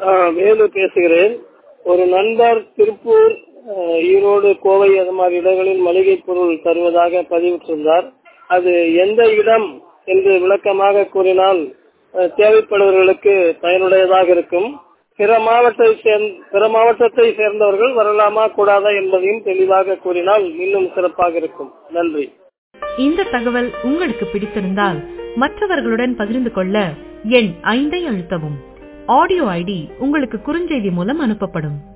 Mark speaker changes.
Speaker 1: வேலு பேசுகிறேன் ஒரு நண்பர் திருப்பூர் அஹ், ஈரோடு கோவை அது மாதிரி இடங்களில் மளிகை பொருள் தருவதாக பதிவிட்டிருந்தார் அது எந்த இடம் என்று விளக்கமாக கூறினால் அஹ், தேவைப்படுபவர்களுக்கு பயனுடையதாக இருக்கும் பிற மாவட்டத்தை சேர்ந்த பிற மாவட்டத்தை சேர்ந்தவர்கள் வரலாமா கூடாதா என்பதையும் தெளிவாக கூறினால் இன்னும் சிறப்பாக இருக்கும் நன்றி
Speaker 2: இந்த தகவல் உங்களுக்கு பிடித்திருந்தால் மற்றவர்களுடன் பகிர்ந்து கொள்ள எண் ஐந்தை அழுத்தவும் ஆடியோ ஐடி உங்களுக்கு குறுஞ்செய்தி மூலம் அனுப்பப்படும்